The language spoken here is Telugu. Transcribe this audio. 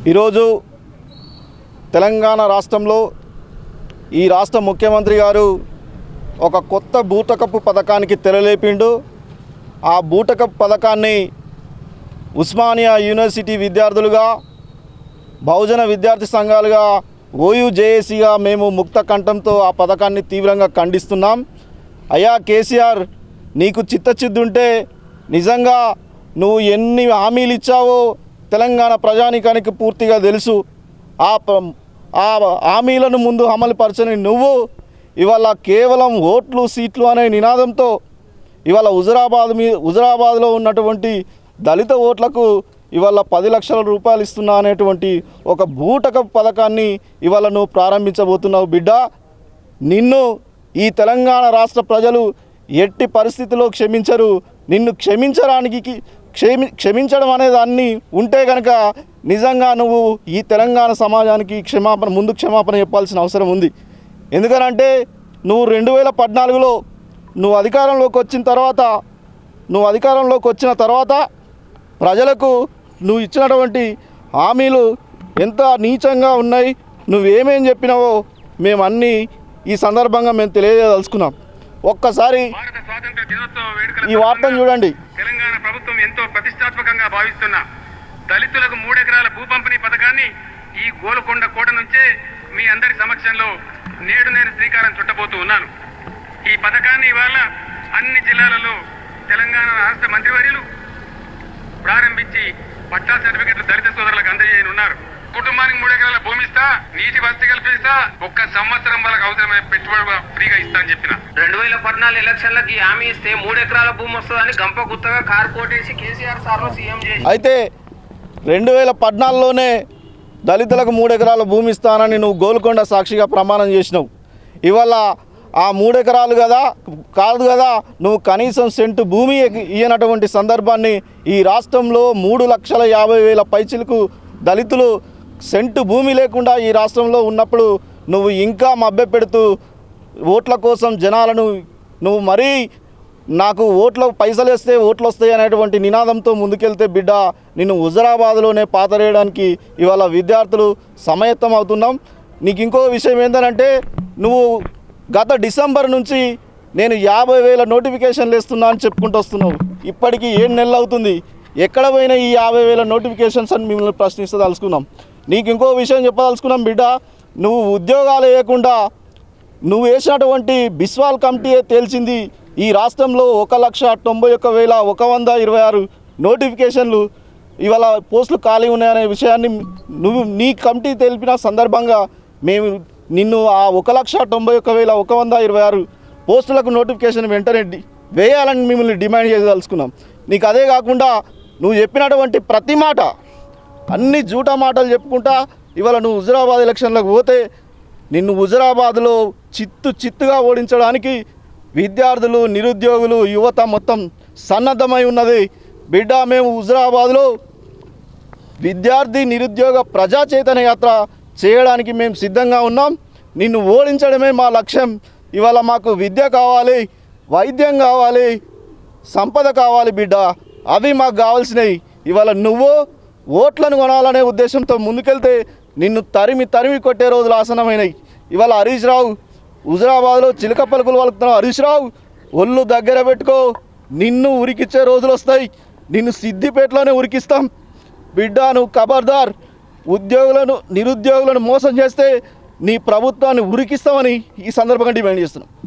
ఈరోజు తెలంగాణ రాష్ట్రంలో ఈ రాష్ట్ర ముఖ్యమంత్రి గారు ఒక కొత్త బూటకపు పథకానికి తెరలేపిండు ఆ బూటకపు పథకాన్ని ఉస్మానియా యూనివర్సిటీ విద్యార్థులుగా బహుజన విద్యార్థి సంఘాలుగా ఓయూ జేఏసీగా మేము ముక్త కంఠంతో ఆ పథకాన్ని తీవ్రంగా ఖండిస్తున్నాం అయ్యా కేసీఆర్ నీకు చిత్తచిద్దు ఉంటే నిజంగా నువ్వు ఎన్ని హామీలు ఇచ్చావో తెలంగాణ ప్రజానికానికి పూర్తిగా తెలుసు ఆ ప- ఆ హామీలను ముందు అమలు పరచని నువ్వు ఇవాళ కేవలం ఓట్లు సీట్లు అనే నినాదంతో ఇవాళ హుజరాబాద్ మీ హుజరాబాద్లో ఉన్నటువంటి దళిత ఓట్లకు ఇవాళ పది లక్షల రూపాయలు ఇస్తున్నా అనేటువంటి ఒక బూటక పథకాన్ని ఇవాళ నువ్వు ప్రారంభించబోతున్నావు బిడ్డ నిన్ను ఈ తెలంగాణ రాష్ట్ర ప్రజలు ఎట్టి పరిస్థితిలో క్షమించరు నిన్ను క్షమించడానికి క్షమి క్షమించడం అనే దాన్ని ఉంటే కనుక నిజంగా నువ్వు ఈ తెలంగాణ సమాజానికి క్షమాపణ ముందు క్షమాపణ చెప్పాల్సిన అవసరం ఉంది ఎందుకనంటే నువ్వు రెండు వేల పద్నాలుగులో నువ్వు అధికారంలోకి వచ్చిన తర్వాత నువ్వు అధికారంలోకి వచ్చిన తర్వాత ప్రజలకు నువ్వు ఇచ్చినటువంటి హామీలు ఎంత నీచంగా ఉన్నాయి నువ్వేమేం చెప్పినావో మేము అన్నీ ఈ సందర్భంగా మేము తెలియజేయదలుచుకున్నాం ఒక్కసారి భారత స్వాతంత్ర దినోత్సవ వేడుకల ఈ వార్తను సందర్భంగా చూడండి తెలంగాణ ప్రభుత్వం ఎంతో ప్రతిష్టాత్మకంగా భావిస్తున్న దళితులకు మూడెకరాల భూ పంపిణీ పథకాన్ని ఈ గోలకొండ కోట నుంచే మీ అందరి సమక్షంలో నేడు నేను శ్రీకారం చుట్టబోతూ ఉన్నాను ఈ పథకాన్ని ఇవాళ అన్ని జిల్లాలలో తెలంగాణ రాష్ట్ర మంత్రివర్యులు ప్రారంభించి పట్టా సర్టిఫికెట్లు దళిత సోదరులకు అందజేయనున్నారు కుటుంబానికి మూడు ఎకరాల భూమి ఇస్తా నీటి వసతి కల్పిస్తా ఒక్క సంవత్సరం వాళ్ళకి అవసరమైన పెట్టుబడి ఫ్రీగా ఇస్తా అని చెప్పిన రెండు వేల పద్నాలుగు ఎలక్షన్లకి హామీ ఇస్తే మూడు ఎకరాల భూమి వస్తుందని గంప గుత్తగా కారు కోటేసి కేసీఆర్ సార్ సీఎం చేసి అయితే రెండు వేల పద్నాలుగులోనే దళితులకు మూడు ఎకరాల భూమి ఇస్తానని నువ్వు గోల్కొండ సాక్షిగా ప్రమాణం చేసినావు ఇవాళ ఆ మూడు ఎకరాలు కదా కాదు కదా నువ్వు కనీసం సెంటు భూమి ఇ- ఇయ్యనటువంటి సందర్భాన్ని ఈ రాష్ట్రంలో మూడు లక్షల యాభై వేల పైచిలకు దళితులు సెంటు భూమి లేకుండా ఈ రాష్ట్రంలో ఉన్నప్పుడు నువ్వు ఇంకా మభ్యపెడుతూ ఓట్ల కోసం జనాలను నువ్వు మరీ నాకు ఓట్ల పైసలు వేస్తే ఓట్లు వస్తాయి అనేటువంటి నినాదంతో ముందుకెళ్తే బిడ్డ నిన్ను హుజరాబాద్లోనే పాతరేయడానికి ఇవాళ విద్యార్థులు సమయత్తం అవుతున్నాం నీకు ఇంకో విషయం ఏంటంటే నువ్వు గత డిసెంబర్ నుంచి నేను యాభై వేల నోటిఫికేషన్లు ఇస్తున్నా అని చెప్పుకుంటూ వస్తున్నావు ఇప్పటికీ ఏడు నెలలు అవుతుంది ఎక్కడ పోయినా ఈ యాభై వేల నోటిఫికేషన్స్ అని మిమ్మల్ని ప్రశ్నిస్తదలుచుకున్నాం నీకు ఇంకో విషయం చెప్పదలుచుకున్నాం బిడ్డ నువ్వు ఉద్యోగాలు వేయకుండా నువ్వు వేసినటువంటి బిస్వాల్ కమిటీయే తేల్చింది ఈ రాష్ట్రంలో ఒక లక్ష తొంభై ఒక్క వేల ఒక వంద ఇరవై ఆరు నోటిఫికేషన్లు ఇవాళ పోస్టులు ఖాళీ ఉన్నాయనే విషయాన్ని నువ్వు నీ కమిటీ తెలిపిన సందర్భంగా మేము నిన్ను ఆ ఒక లక్ష తొంభై ఒక్క వేల ఒక వంద ఇరవై ఆరు పోస్టులకు నోటిఫికేషన్ వెంటనే డి- వేయాలని మిమ్మల్ని డిమాండ్ చేయదలుచుకున్నాం నీకు అదే కాకుండా నువ్వు చెప్పినటువంటి ప్రతి మాట అన్ని జూటా మాటలు చెప్పుకుంటా ఇవాళ నువ్వు హుజరాబాద్ ఎలక్షన్లకు పోతే నిన్ను హుజరాబాద్లో చిత్తు చిత్తుగా ఓడించడానికి విద్యార్థులు నిరుద్యోగులు యువత మొత్తం సన్నద్ధమై ఉన్నది బిడ్డ మేము హుజరాబాద్లో విద్యార్థి నిరుద్యోగ ప్రజా చైతన్య యాత్ర చేయడానికి మేము సిద్ధంగా ఉన్నాం నిన్ను ఓడించడమే మా లక్ష్యం ఇవాళ మాకు విద్య కావాలి వైద్యం కావాలి సంపద కావాలి బిడ్డ అవి మాకు కావాల్సినవి ఇవాళ నువ్వు ఓట్లను కొనాలనే ఉద్దేశంతో ముందుకెళ్తే నిన్ను తరిమి తరిమి కొట్టే రోజులు ఆసనమైనవి ఇవాళ హరీష్ రావు హుజరాబాద్లో చిలక పలుకులు వలుకుతున్నావు హరీష్ రావు ఒళ్ళు దగ్గర పెట్టుకో నిన్ను ఉరికిచ్చే రోజులు వస్తాయి నిన్ను సిద్దిపేటలోనే ఉరికిస్తాం బిడ్డ నువ్వు ఖబర్దార్ ఉద్యోగులను నిరుద్యోగులను మోసం చేస్తే నీ ప్రభుత్వాన్ని ఉరికిస్తామని ఈ సందర్భంగా డిమాండ్ చేస్తున్నాం